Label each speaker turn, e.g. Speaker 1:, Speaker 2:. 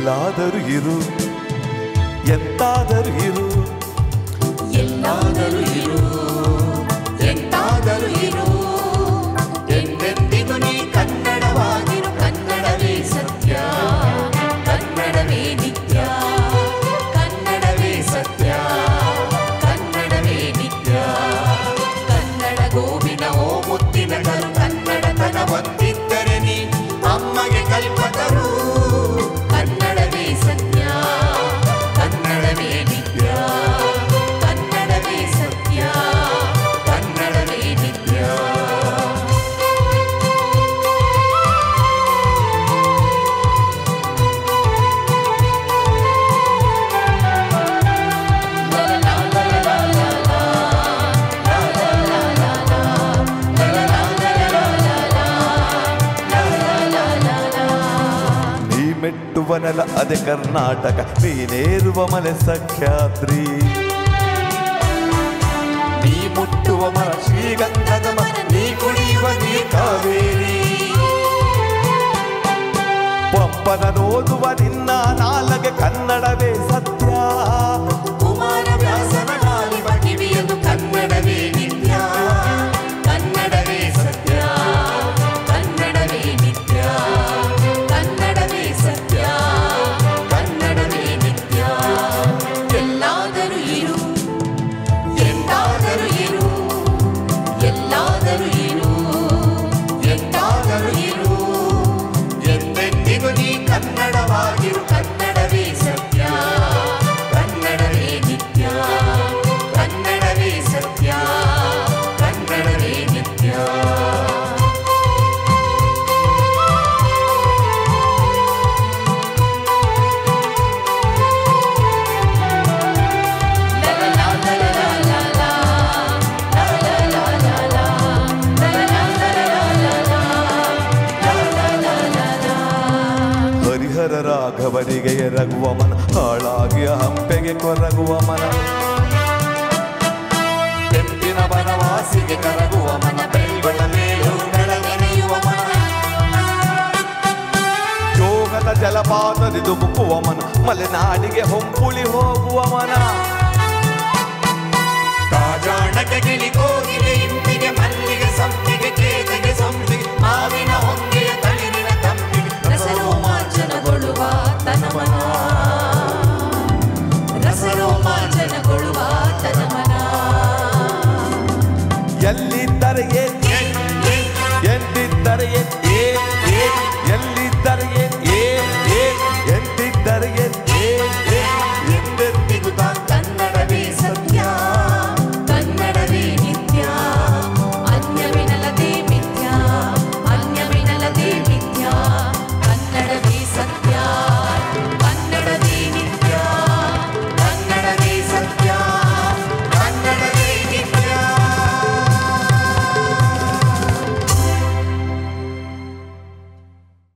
Speaker 1: ಎಲ್ಲಾದರೂ ಇರು ಎಂತಾದರೂ ಇರು
Speaker 2: ಎಲ್ಲಾದರೂ ಇರು ಎಂತಾದರೂ ಇರು ಎಂದೆಂದಿಗೂ ನೀ ಕನ್ನಡವಾಗಿರು ಕನ್ನಡವೇ ಸತ್ಯ ಕನ್ನಡವೇ ನಿತ್ಯ ಕನ್ನಡವೇ ಸತ್ಯ ಕನ್ನಡವೇ ನಿತ್ಯ ಕನ್ನಡ ಗೋವಿನ ಓ ಮುತ್ತಿನ ಕರು ಕನ್ನಡತನ ಒಂದಿದ್ದರೆ ನೀ ಅಮ್ಮಗೆ ಕಲ್ಪತರು ಕನ್ನಡವೇ ಸತ್ಯ ಕನ್ನಡವೇ ನಿತ್ಯ ಕನ್ನಡವೇ ಸತ್ಯ ಕನ್ನಡವೇ ನಿತ್ಯ
Speaker 1: ನೀ ಮೆಟ್ಟುವ ನೆಲ ಅದೇ ಕರ್ನಾಟಕ ನೀನೇರುವ ಮಲೆ ಸಖ್ಯಾದ್ರಿ ನೀ ಮುಟ್ಟುವ ಮರ ಶ್ರೀಗಂಧದ ಮರ ನೀ ಕುಡಿಯುವ ನೀ ಕಾವೇರಿ ಪಂಪನ ಓದುವ ನಿನ್ನ ನಾಲಗೆ ಕನ್ನಡವೇ ಸತ್ಯ
Speaker 2: ಕುಮಾರವ್ಯಾಸನ ನಾಲಿವ ಕಿವಿಯದು ಕನ್ನಡವೇ ನಿತ್ಯ ಕನ್ನಡವೇ ಸತ್ಯ ಕನ್ನಡವೇ ನಿತ್ಯ ಕನ್ನಡವೇ ಸತ್ಯ ಕನ್ನಡವೇ ನಿತ್ಯ ಎಲ್ಲಾದರೂ ಇರು ಎಂದಾದರೂ ಇರು ಎಲ್ಲಾದರೂ ಇರು ಎಂದಾದರೂ ಇರು ಎಂದೆಂದಿಗೂ ನೀ ಕನ್ನಡವಾಗಿರು ಕನ್ನಡವೇ ಸತ್ಯ ಕನ್ನಡವೇ ನಿತ್ಯ ಕನ್ನಡವೇ ಸತ್ಯ ಕನ್ನಡವೇ ನಿತ್ಯ
Speaker 1: ಹರಿಹರ ರಾಘವನಿಗೆ ಎರಗುವ ಮನ ಹಾಳಾಗಿ ಹಂಪೆಗೆ ಕೊರಗುವ ಮನ
Speaker 2: ಕೆಂಪಿನ ಬನವಾಸಿಗೆ ಕರಗುವ ಮನ ಬೆಳ್ಗೊಳ ಮೇಲು ಬೆಳಗನೆಯುವ ಮನ
Speaker 1: ಯೋಗದ ಜಲಪಾತದಿ ಧುಮುಕುವ ಮನ ಮಲೆನಾಡಿಗೆ ಹೊಂಪುಳಿ ಹೋಗುವ ಮನ
Speaker 2: ಕಾಜಾಣಕ್ಕೆ ಗಿಳಿ ಕೋಗಿಲೆ ಇಂಪಿಗೆ ಮಲ್ಲಿಗೆ ಸಂಪಿಗೆ ಕೇತಗೆ ಸಂಪಿಗೆ ಮಾವಿನ ಹೊಂಗೆಯ ತಳಿರಿನ ತಂಪಿಗೆ ರಸರೋಮಾಂಚನಗೊಳ್ಳುವ ತನಮನ ರಸರೋಮಾಂಚನಗೊಳ್ಳುವ ತನಮನ
Speaker 1: ಎಲ್ಲಿದ್ದರೆ ಏನ್
Speaker 2: ಎನ್- ಎನ್-
Speaker 1: ಎಂದಿದ್ದರೆ ಏನ್